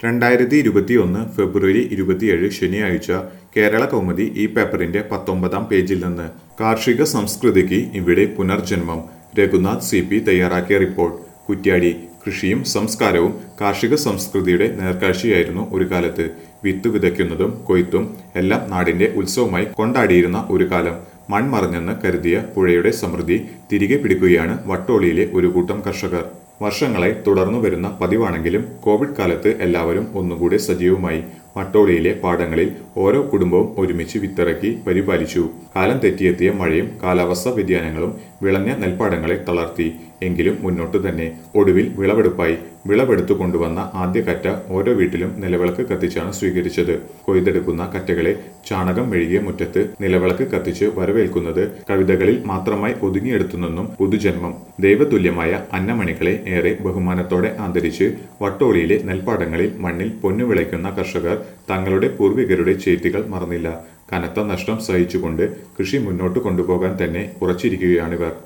രണ്ടായിരത്തി ഇരുപത്തിയൊന്ന് ഫെബ്രുവരി ഇരുപത്തിയേഴ് ശനിയാഴ്ച കേരള കൗമുദി ഈ പേപ്പറിന്റെ പത്തൊമ്പതാം പേജിൽ നിന്ന് കാർഷിക സംസ്കൃതിക്ക് ഇവിടെ പുനർജന്മം രഘുനാഥ് സി പി തയ്യാറാക്കിയ റിപ്പോർട്ട് കുറ്റ്യാടി കൃഷിയും സംസ്കാരവും കാർഷിക സംസ്കൃതിയുടെ നേർക്കാഴ്ചയായിരുന്നു ഒരു കാലത്ത് വിത്ത് വിതയ്ക്കുന്നതും കൊയ്ത്തും എല്ലാം നാടിന്റെ ഉത്സവമായി കൊണ്ടാടിയിരുന്ന ഒരു കാലം മൺമറഞ്ഞെന്ന് കരുതിയ പുഴയുടെ സമൃദ്ധി തിരികെ പിടിക്കുകയാണ് വട്ടോളിയിലെ ഒരു കൂട്ടം കർഷകർ വർഷങ്ങളായി തുടർന്നു വരുന്ന പതിവാണെങ്കിലും കോവിഡ് കാലത്ത് എല്ലാവരും ഒന്നുകൂടെ സജീവമായി വട്ടോളിയിലെ പാടങ്ങളിൽ ഓരോ കുടുംബവും ഒരുമിച്ച് വിത്തിറക്കി പരിപാലിച്ചു കാലം തെറ്റിയെത്തിയ മഴയും കാലാവസ്ഥാ വ്യതിയാനങ്ങളും വിളഞ്ഞ നെൽപ്പാടങ്ങളെ തളർത്തി എങ്കിലും മുന്നോട്ടു തന്നെ ഒടുവിൽ വിളവെടുപ്പായി വിളവെടുത്തു കൊണ്ടുവന്ന ആദ്യ കറ്റ ഓരോ വീട്ടിലും നിലവിളക്ക് കത്തിച്ചാണ് സ്വീകരിച്ചത് കൊയ്തെടുക്കുന്ന കറ്റകളെ ചാണകം മെഴുകിയ മുറ്റത്ത് നിലവിളക്ക് കത്തിച്ച് വരവേൽക്കുന്നത് കവിതകളിൽ മാത്രമായി ഒതുങ്ങിയെടുത്തു നിന്നും പുതുജന്മം ദൈവതുല്യമായ അന്നമണികളെ ഏറെ ബഹുമാനത്തോടെ ആദരിച്ച് വട്ടോളിയിലെ നെൽപ്പാടങ്ങളിൽ മണ്ണിൽ പൊന്നു വിളയ്ക്കുന്ന കർഷകർ തങ്ങളുടെ പൂർവികരുടെ ചെയ്തികൾ മറന്നില്ല കനത്ത നഷ്ടം സഹിച്ചുകൊണ്ട് കൃഷി മുന്നോട്ട് കൊണ്ടുപോകാൻ തന്നെ ഉറച്ചിരിക്കുകയാണിവർ